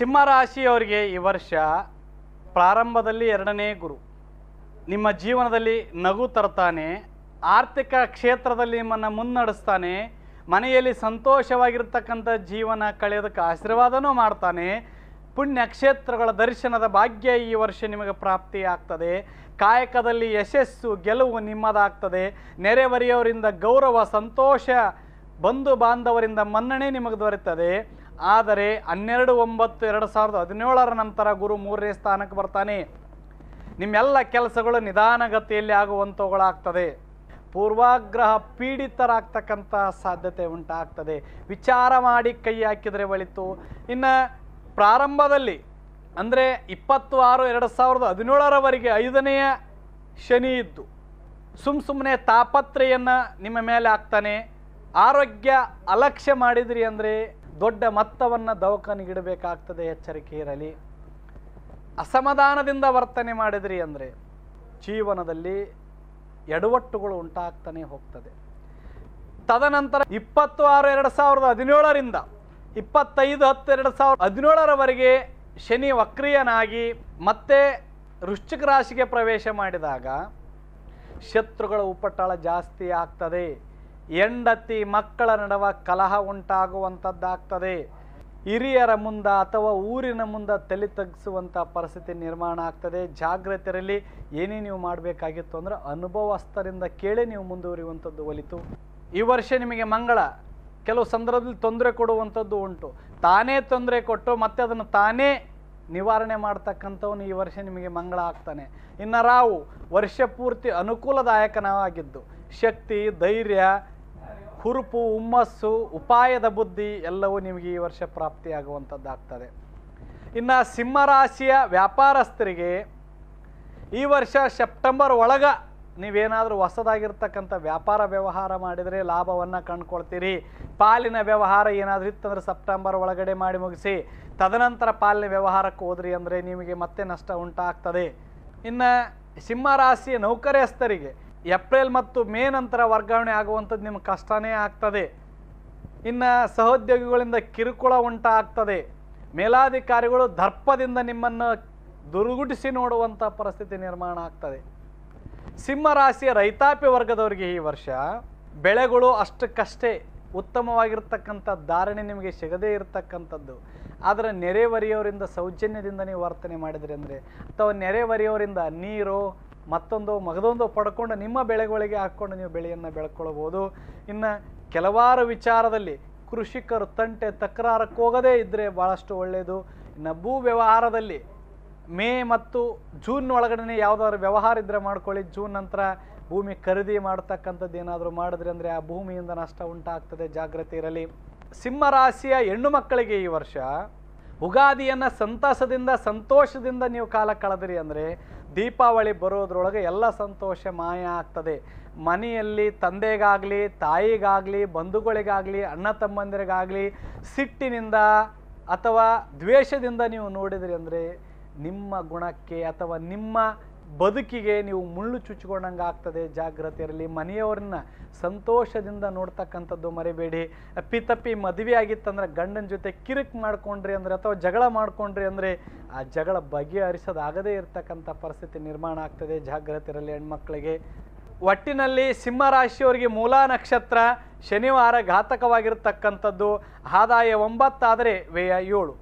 ಸಿಂಹರಾಶಿಯವರಿಗೆ ಈ ವರ್ಷ ಪ್ರಾರಂಭದಲ್ಲಿ ಎರಡನೇ ಗುರು ನಿಮ್ಮ ಜೀವನದಲ್ಲಿ ನಗು ತರ್ತಾನೆ ಆರ್ಥಿಕ ಕ್ಷೇತ್ರದಲ್ಲಿ ನಿಮ್ಮನ್ನು ಮುನ್ನಡೆಸ್ತಾನೆ ಮನೆಯಲ್ಲಿ ಸಂತೋಷವಾಗಿರ್ತಕ್ಕಂಥ ಜೀವನ ಕಳೆಯೋದಕ್ಕೆ ಆಶೀರ್ವಾದನೂ ಮಾಡ್ತಾನೆ ಪುಣ್ಯಕ್ಷೇತ್ರಗಳ ದರ್ಶನದ ಭಾಗ್ಯ ಈ ವರ್ಷ ನಿಮಗೆ ಪ್ರಾಪ್ತಿಯಾಗ್ತದೆ ಕಾಯಕದಲ್ಲಿ ಯಶಸ್ಸು ಗೆಲುವು ನಿಮ್ಮದಾಗ್ತದೆ ನೆರೆಹೊರೆಯವರಿಂದ ಗೌರವ ಸಂತೋಷ ಬಂಧು ಬಾಂಧವರಿಂದ ಮನ್ನಣೆ ನಿಮಗೆ ದೊರೆತದೆ ಆದರೆ ಹನ್ನೆರಡು ಒಂಬತ್ತು ಎರಡು ಸಾವಿರದ ಹದಿನೇಳರ ನಂತರ ಗುರು ಮೂರನೇ ಸ್ಥಾನಕ್ಕೆ ಬರ್ತಾನೆ ನಿಮ್ಮೆಲ್ಲ ಕೆಲಸಗಳು ನಿಧಾನಗತಿಯಲ್ಲಿ ಆಗುವಂಥವುಗಳಾಗ್ತದೆ ಪೂರ್ವಾಗ್ರಹ ಪೀಡಿತರಾಗ್ತಕ್ಕಂಥ ಸಾಧ್ಯತೆ ಉಂಟಾಗ್ತದೆ ವಿಚಾರ ಮಾಡಿ ಕೈ ಹಾಕಿದರೆ ಒಳಿತು ಇನ್ನು ಪ್ರಾರಂಭದಲ್ಲಿ ಅಂದರೆ ಇಪ್ಪತ್ತು ಆರು ಎರಡು ಸಾವಿರದ ಹದಿನೇಳರವರೆಗೆ ಐದನೆಯ ಶನಿ ಇದ್ದು ಸುಮ್ಮ ಸುಮ್ಮನೆ ತಾಪತ್ರೆಯನ್ನು ನಿಮ್ಮ ಮೇಲೆ ಹಾಕ್ತಾನೆ ಆರೋಗ್ಯ ಅಲಕ್ಷ್ಯ ಮಾಡಿದ್ರಿ ಅಂದರೆ ದೊಡ್ಡ ಮೊತ್ತವನ್ನು ದವಾಖಾನಿಗಿಡಬೇಕಾಗ್ತದೆ ಎಚ್ಚರಿಕೆ ಇರಲಿ ಅಸಮಾಧಾನದಿಂದ ವರ್ತನೆ ಮಾಡಿದ್ರಿ ಅಂದರೆ ಜೀವನದಲ್ಲಿ ಎಡವಟ್ಟುಗಳು ಉಂಟಾಗ್ತಾನೆ ಹೋಗ್ತದೆ ತದನಂತರ ಇಪ್ಪತ್ತು ಆರು ಎರಡು ಸಾವಿರದ ಹದಿನೇಳರಿಂದ ಇಪ್ಪತ್ತೈದು ಹತ್ತು ಎರಡು ಸಾವಿರದ ಹದಿನೇಳರವರೆಗೆ ಶನಿ ವಕ್ರಿಯನಾಗಿ ಮತ್ತೆ ವೃಶ್ಚಿಕ ರಾಶಿಗೆ ಪ್ರವೇಶ ಮಾಡಿದಾಗ ಶತ್ರುಗಳ ಉಪಟಳ ಜಾಸ್ತಿ ಆಗ್ತದೆ ಹೆಂಡತಿ ಮಕ್ಕಳ ನಡುವ ಕಲಹ ಉಂಟಾಗುವಂಥದ್ದಾಗ್ತದೆ ಹಿರಿಯರ ಮುಂದ ಅಥವಾ ಊರಿನ ಮುಂದೆ ತಲೆ ತಗ್ಗಿಸುವಂಥ ಪರಿಸ್ಥಿತಿ ನಿರ್ಮಾಣ ಆಗ್ತದೆ ಜಾಗ್ರತೆಯಲ್ಲಿ ಏನೇ ನೀವು ಮಾಡಬೇಕಾಗಿತ್ತು ಅಂದ್ರೆ ಅನುಭವಸ್ಥರಿಂದ ಕೇಳಿ ನೀವು ಮುಂದುವರಿಯುವಂಥದ್ದು ಒಲಿತು ಈ ವರ್ಷ ನಿಮಗೆ ಮಂಗಳ ಕೆಲವು ಸಂದರ್ಭದಲ್ಲಿ ತೊಂದರೆ ಕೊಡುವಂಥದ್ದು ಉಂಟು ತಾನೇ ತೊಂದರೆ ಕೊಟ್ಟು ಮತ್ತೆ ಅದನ್ನು ತಾನೇ ನಿವಾರಣೆ ಮಾಡ್ತಕ್ಕಂಥವನು ಈ ವರ್ಷ ನಿಮಗೆ ಮಂಗಳ ಆಗ್ತಾನೆ ಇನ್ನು ರಾವು ವರ್ಷ ಪೂರ್ತಿ ಅನುಕೂಲದಾಯಕನಾಗಿದ್ದು ಶಕ್ತಿ ಧೈರ್ಯ ಹುರುಪು ಹುಮ್ಮಸ್ಸು ಉಪಾಯದ ಬುದ್ಧಿ ಎಲ್ಲವೂ ನಿಮಗೆ ಈ ವರ್ಷ ಪ್ರಾಪ್ತಿಯಾಗುವಂಥದ್ದಾಗ್ತದೆ ಇನ್ನು ಸಿಂಹರಾಶಿಯ ವ್ಯಾಪಾರಸ್ಥರಿಗೆ ಈ ವರ್ಷ ಸೆಪ್ಟೆಂಬರ್ ಒಳಗ ನೀವೇನಾದರೂ ಹೊಸದಾಗಿರ್ತಕ್ಕಂಥ ವ್ಯಾಪಾರ ವ್ಯವಹಾರ ಮಾಡಿದರೆ ಲಾಭವನ್ನು ಕಂಡ್ಕೊಳ್ತೀರಿ ಪಾಲಿನ ವ್ಯವಹಾರ ಏನಾದರೂ ಇತ್ತಂದ್ರೆ ಸೆಪ್ಟೆಂಬರ್ ಒಳಗಡೆ ಮಾಡಿ ಮುಗಿಸಿ ತದನಂತರ ಪಾಲಿನ ವ್ಯವಹಾರಕ್ಕೆ ಹೋದ್ರಿ ಅಂದರೆ ನಿಮಗೆ ಮತ್ತೆ ನಷ್ಟ ಉಂಟಾಗ್ತದೆ ಇನ್ನು ಸಿಂಹರಾಶಿಯ ನೌಕರಸ್ಥರಿಗೆ ಏಪ್ರಿಲ್ ಮತ್ತು ಮೇ ನಂತರ ವರ್ಗಾವಣೆ ಆಗುವಂಥದ್ದು ನಿಮ್ಗೆ ಕಷ್ಟನೇ ಆಗ್ತದೆ ಇನ್ನು ಸಹೋದ್ಯೋಗಿಗಳಿಂದ ಕಿರುಕುಳ ಉಂಟಾಗ್ತದೆ ಮೇಲಾಧಿಕಾರಿಗಳು ದರ್ಪದಿಂದ ನಿಮ್ಮನ್ನು ದುರ್ಗುಟಿಸಿ ನೋಡುವಂಥ ಪರಿಸ್ಥಿತಿ ನಿರ್ಮಾಣ ಆಗ್ತದೆ ಸಿಂಹರಾಶಿಯ ರೈತಾಪಿ ವರ್ಗದವರಿಗೆ ಈ ವರ್ಷ ಬೆಳೆಗಳು ಅಷ್ಟಕ್ಕಷ್ಟೇ ಉತ್ತಮವಾಗಿರ್ತಕ್ಕಂಥ ಧಾರಣೆ ನಿಮಗೆ ಸಿಗದೇ ಇರತಕ್ಕಂಥದ್ದು ಆದರೆ ನೆರೆಹೊರೆಯವರಿಂದ ಸೌಜನ್ಯದಿಂದ ನೀವು ವರ್ತನೆ ಮಾಡಿದ್ರಿ ಅಂದರೆ ಅಥವಾ ನೆರೆಹೊರೆಯವರಿಂದ ನೀರು ಮತ್ತೊಂದು ಮಗದೊಂದು ಪಡ್ಕೊಂಡು ನಿಮ್ಮ ಬೆಳೆಗಳಿಗೆ ಹಾಕ್ಕೊಂಡು ನೀವು ಬೆಳೆಯನ್ನು ಬೆಳ್ಕೊಳ್ಬೋದು ಇನ್ನು ಕೆಲವಾರು ವಿಚಾರದಲ್ಲಿ ಕೃಷಿಕರು ತಂಟೆ ತಕರಾರಕ್ಕೆ ಹೋಗದೇ ಇದ್ದರೆ ಭಾಳಷ್ಟು ಒಳ್ಳೆಯದು ಇನ್ನು ಭೂ ವ್ಯವಹಾರದಲ್ಲಿ ಮೇ ಮತ್ತು ಜೂನ್ ಒಳಗಡೆ ಯಾವುದಾದ್ರು ವ್ಯವಹಾರ ಇದ್ದರೆ ಮಾಡ್ಕೊಳ್ಳಿ ಜೂನ್ ನಂತರ ಭೂಮಿ ಖರೀದಿ ಮಾಡ್ತಕ್ಕಂಥದ್ದು ಏನಾದರೂ ಮಾಡಿದ್ರೆ ಅಂದರೆ ಆ ಭೂಮಿಯಿಂದ ನಷ್ಟ ಉಂಟಾಗ್ತದೆ ಜಾಗ್ರತೆ ಇರಲಿ ಸಿಂಹರಾಶಿಯ ಹೆಣ್ಣು ಮಕ್ಕಳಿಗೆ ಈ ವರ್ಷ ಉಗಾದಿಯನ್ನು ಸಂತಸದಿಂದ ಸಂತೋಷದಿಂದ ನೀವು ಕಾಲ ಕಳೆದ್ರಿ ಅಂದರೆ ದೀಪಾವಳಿ ಬರೋದ್ರೊಳಗೆ ಎಲ್ಲ ಸಂತೋಷ ಮಾಯ ಆಗ್ತದೆ ಮನೆಯಲ್ಲಿ ತಂದೆಗಾಗಲಿ ತಾಯಿಗಾಗಲಿ ಬಂಧುಗಳಿಗಾಗಲಿ ಅಣ್ಣ ತಮ್ಮಂದಿರಿಗಾಗಲಿ ಸಿಟ್ಟಿನಿಂದ ಅಥವಾ ದ್ವೇಷದಿಂದ ನೀವು ನೋಡಿದ್ರಿ ಅಂದರೆ ನಿಮ್ಮ ಗುಣಕ್ಕೆ ಅಥವಾ ನಿಮ್ಮ ಬದುಕಿಗೆ ನೀವು ಮುಳ್ಳು ಚುಚ್ಚಿಕೊಂಡಂಗೆ ಆಗ್ತದೆ ಜಾಗ್ರತೆ ಇರಲಿ ಮನೆಯವ್ರನ್ನ ಸಂತೋಷದಿಂದ ನೋಡ್ತಕ್ಕಂಥದ್ದು ಮರಿಬೇಡಿ ಅಪ್ಪಿತಪ್ಪಿ ಮದುವೆ ಆಗಿತ್ತಂದ್ರೆ ಗಂಡನ ಜೊತೆ ಕಿರಿಕ್ ಮಾಡ್ಕೊಂಡ್ರಿ ಅಂದರೆ ಅಥವಾ ಜಗಳ ಮಾಡ್ಕೊಂಡ್ರಿ ಅಂದರೆ ಆ ಜಗಳ ಬಗೆಹರಿಸೋದಾಗದೇ ಇರತಕ್ಕಂಥ ಪರಿಸ್ಥಿತಿ ನಿರ್ಮಾಣ ಆಗ್ತದೆ ಜಾಗ್ರತೆ ಇರಲಿ ಹೆಣ್ಮಕ್ಳಿಗೆ ಒಟ್ಟಿನಲ್ಲಿ ಸಿಂಹರಾಶಿಯವರಿಗೆ ಮೂಲ ನಕ್ಷತ್ರ ಶನಿವಾರ ಘಾತಕವಾಗಿರ್ತಕ್ಕಂಥದ್ದು ಆದಾಯ ಒಂಬತ್ತಾದರೆ ವ್ಯಯ ಏಳು